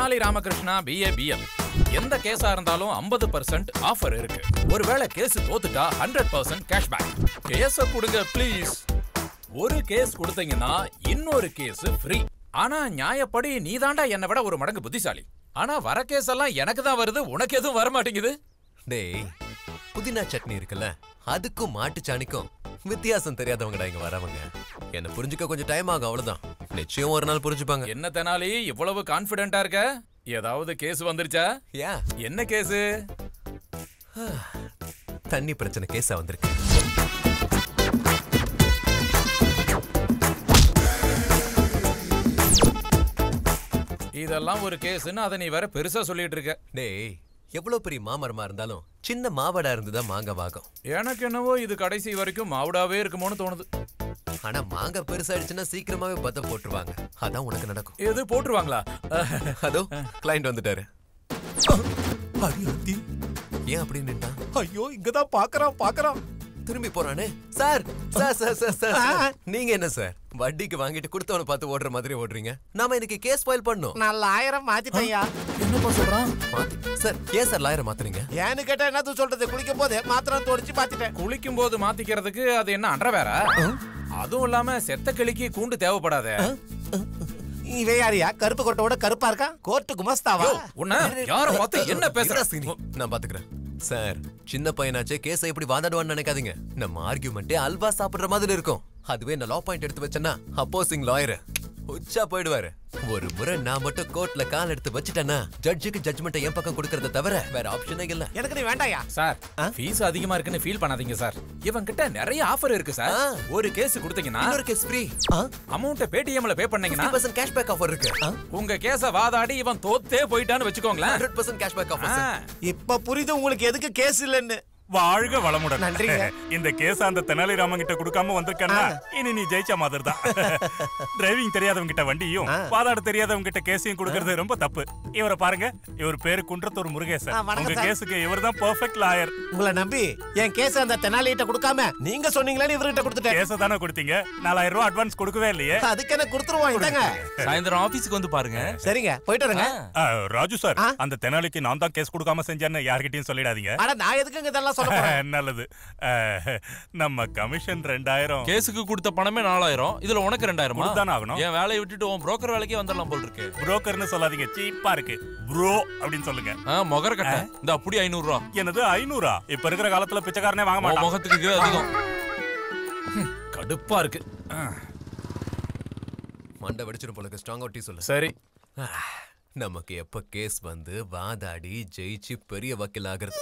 Tenali Ramakrishna BA PL எந்த கேஸா இருந்தாலும் 50% percent offer இருக்கு ஒருவேளை கேஸ் தோத்துட்டா ஹண்ட்ரட் பர்சன்ட் கேஷ்பேக் கேஸ கொடுங்க ப்ளீஸ் ஒரு கேஸ் கொடுத்தீங்கன்னா இன்னொரு கேஸ் ஃப்ரீ ஆனா நியாயப்படி நீதாண்டா என்னை விட ஒரு மடங்கு புத்திசாலி ஆனா வர கேஸ் எல்லாம் எனக்கு தான் வருது உனக்கு எதுவும் வர மாட்டேங்குது டேய் புதினா சட்னி இருக்குல்ல அதுக்கும் மாட்டு சாணிக்கும் வித்தியாசம் தெரியாதவங்கடா இங்க வரவங்க என்ன புரிஞ்சுக்க கொஞ்சம் டைம் ஆகும் அவ்வளவுதான் நிச்சயம் ஒரு நாள் புரிஞ்சுப்பாங்க என்ன தெனாலி இவ்வளவு கான்பிடென்ட்டா இருக்க ஏதாவது கேஸ் வந்துருச்சா ஏன் என்ன கேஸ் தண்ணி பிரச்சனை கேஸா வந்திருக்கு இதெல்லாம் ஒரு கேஸ்னு அதை நீ வேற பெருசா சொல்லிட்டு இருக்க டேய் எவ்வளவு பெரிய மாமரமா இருந்தாலும் சின்ன மாவடா இருந்துதான் மாங்காய் வாகும் எனக்கு என்னவோ இது கடைசி வரைக்கும் மாவுடாவே இருக்குமோன்னு தோணுது ஆனா மாங்காய் பெருசாயிடுச்சுன்னா சீக்கிரமாவே பத்த போட்டுருவாங்க அதான் உனக்கு நடக்கும் எது போட்டுருவாங்களா அதோ கிளைண்ட் வந்துட்டாரு அடி ஏன் அப்படி நின்ட்டான் ஐயோ இங்கதான் பாக்குறான் பாக்குறான் திரும்பி போறானே sir sir sir sir sir நீங்க என்ன சார் வட்டிக்கு வாங்கிட்டு கொடுத்தவனை பார்த்து ஓடுற மாதிரி ஓடுறீங்க நாம இன்னைக்கு கேஸ் ஃபைல் பண்ணோம் நான் ஆயிரம் மாத்திட்டேன்யா என்னப்பா சொல்றான் மாத்தி சார் ஏன் சார் லாயரை மாத்துறீங்க ஏன்னு கேட்டா என்னது சொல்றது குளிக்கும் போது மாத்திரம் தோடிச்சு மாத்திட்டேன் குளிக்கும் போது மாத்திக்கிறதுக்கு அது என்ன அன்ற வேற அதுவும் இல்லாம செத்த கிளிக்கு கூண்டு தேவைப்படாதே இவன் யாரியா கருப்பு கொட்டோட கருப்பா இருக்கான் கோர்ட்டு குமஸ்தாவா உன்ன யார பார்த்து என்ன பேசுற இருடா சீனி, நான் பாத்துக்கிறேன் சார் சின்ன பையனாச்சே கேஸை எப்படி வாதாடுவான்னு நினைக்காதீங்க நம்ம ஆர்கியூமெண்ட்டே அல்வா சாப்பிடுற மாதிரி இருக்கும் அதுவே நான் லா பாயிண்ட் எடுத்து வச்சேன்னா அப்போசிங் லாயர் உச்சா போயிடுவாரு ஒரு முறை நான் மட்டும் கோர்ட்ல கால் எடுத்து வச்சுட்டேன்னா ஜட்ஜுக்கு ஜட்ஜ்மெண்ட்டை என் பக்கம் கொடுக்கறத தவிர வேற ஆப்ஷனே இல்ல எனக்கு நீ வேண்டாயா சார் ஃபீஸ் அதிகமா இருக்குன்னு ஃபீல் பண்ணாதீங்க சார் இவன் கிட்ட நிறைய ஆஃபர் இருக்கு சார் ஆ. ஒரு கேஸ் கொடுத்தீங்கன்னா இன்னொரு கேஸ் ஃப்ரீ அமௌண்ட் பேடிஎம்ல பே பண்ணீங்கன்னா பர்சன்ட் கேஷ்பேக் ஆஃபர் இருக்கு உங்க கேஸ வாதாடி இவன் தோத்தே போயிட்டான்னு வச்சுக்கோங்களேன் ஹண்ட்ரட் பர்சன்ட் கேஷ்பேக் ஆஃபர் ஆ. இப்ப புரியுது உங்களுக்கு எதுக்கு கேஸ் இல்லைன்னு வாழ்க வளமுடன் நன்றிங்க. இந்த கேஸ் அந்த தெனாலிராமன் கிட்ட கொடுக்காம வந்திருக்கா இனி நீ ஜெயிச்ச மாதிரி தான் டிரைவிங் தெரியாதவங்க கிட்ட வண்டியும் வாதாட தெரியாதவங்க கிட்ட கேஸையும் கொடுக்கறது ரொம்ப தப்பு இவரை பாருங்க இவர் பேரு குன்றத்தூர் ஆ, முருகேசன் வணக்கம் உங்க சார். கேஸுக்கு இவர் தான் பெர்ஃபெக்ட் லாயர் உங்களை நம்பி என் கேஸ் அந்த தெனாலிட்ட கொடுக்காம நீங்க சொன்னீங்களேன்னு இவர்கிட்ட கொடுத்துட்டேன் கேஸ தானே கொடுத்தீங்க நாலாயிரம் ரூபாய் அட்வான்ஸ் கொடுக்கவே இல்லையே அதுக்கு என்ன கொடுத்துருவோம் இதாங்க சாயந்தரம் ஆபீஸ்க்கு வந்து பாருங்க சரிங்க போயிட்டு வரேங்க ஆ, ராஜு சார் ஆ? அந்த தெனாலிக்கு நான் தான் கேஸ் கொடுக்காம செஞ்சேன்னு யார்கிட்டயும் சொல்லிடாதீங்க ஆனா நான் எதுக்குங்க இதெல்லாம் சொல்ல போறேன் நல்லது ஆ, நம்ம கமிஷன் ரெண்டாயிரம் கேஸுக்கு கொடுத்த பணமே நாலாயிரம் இதுல உனக்கு ரெண்டாயிரமா கொடுத்தானே ஆகணும். என் வேலையை விட்டுட்டு உன் புரோக்கர் வேலைக்கே வந்துடலாம் போல் இருக்கு புரோக்கர்னு சொல்லாதீங்க சீப்பா இருக்கு ப்ரோ அப்படின்னு சொல்லுங்க ஆ, முகர கட்ட இந்த அப்படி ஐநூறு ரூபா என்னது ஐநூறா இப்ப இருக்கிற காலத்துல பிச்சைக்காரனே வாங்க உன் மாட்டான் முகத்துக்கு இது அதிகம் கடுப்பா இருக்கு ஆ, மண்டை வெடிச்சிரும் போல ஸ்ட்ராங் டீ சொல்லு சரி நமக்கு எப்ப கேஸ் வந்து வாதாடி ஜெயிச்சு பெரிய வக்கீல் ஆகிறது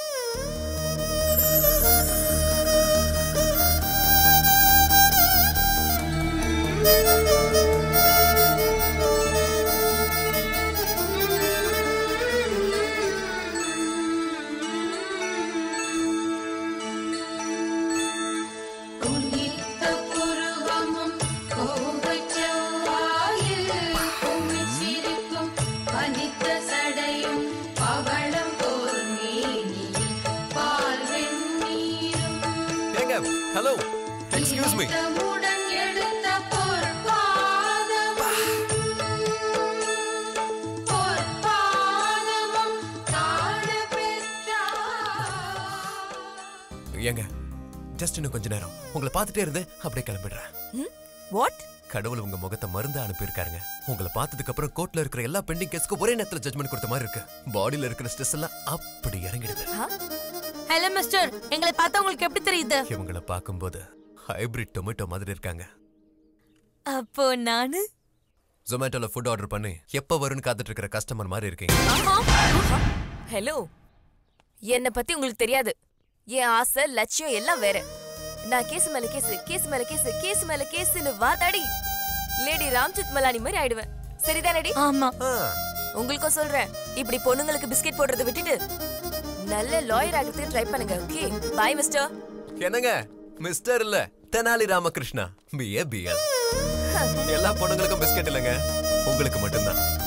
உன்னித்த புருவமும் கோவைச் செவ்வாயில் உமிழ்சிரிப்பும் பனித்த சடையும் பவளம் போல் மேனியில் பால் வெந்நீரும் ஏங்க ஹலோ எக்ஸ்கியூஸ் மீ இரத்தமுடன் எடுத்த பொற்பாதமும் பொற்பாதமும் காண பெற்றார் ஏங்க ஜஸ்ட் இன்னும் கொஞ்ச நேரம் உங்களை பார்த்துட்டே இருந்து அப்படியே கிளம்பிடுறேன் வாட் கடவுள் உங்க முகத்தை மருந்து அனுப்பியிருக்காருங்க உங்களை பார்த்ததுக்கு அப்புறம் கோர்ட்ல இருக்கிற எல்லா பெண்டிங் கேஸ்க்கு ஒரே நேரத்துல ஜட்மெண்ட் கொடுத்த மாதிரி இருக்கு பாடியில இருக்கிற ஸ்ட்ரெஸ் எல்லாம் அப்படி இறங்கிடுது ஹலோ மிஸ்டர் எங்களை பார்த்தா உங்களுக்கு எப்படி தெரியுது இவங்களை பார்க்கும்போது ஹைபிரிட் டொமேட்டோ மாதிரி இருக்காங்க அப்போ நானு ஜொமேட்டோல ஃபுட் ஆர்டர் பண்ணி எப்ப வரும்னு காத்துட்டு இருக்கிற கஸ்டமர் மாதிரி இருக்கீங்க ஹலோ என்னை பத்தி உங்களுக்கு தெரியாது என் ஆசை லட்சியம் எல்லாம் வேற நான் கேஸ் மேல கேஸ் கேஸ் மேல கேஸ் கேஸ் மேல கேஸ்னு வாதாடி லேடி ராம்ஜித் மலானி மாதிரி ஆயிடுவேன் சரிதானடி ஆமா ஆ, உங்களுக்கும் சொல்றேன் இப்படி பொண்ணுங்களுக்கு பிஸ்கெட் போடுறதை விட்டுட்டு நல்ல லாயர் ஆகிறதுக்கு ட்ரை பண்ணுங்க ஓகே பாய் மிஸ்டர் என்னங்க மிஸ்டர் இல்ல தெனாலி ராமகிருஷ்ணா பிஏ பிஎல் எல்லா பொண்ணுங்களுக்கும் பிஸ்கெட் இல்லைங்க உங்களுக்கு மட்டும்தான்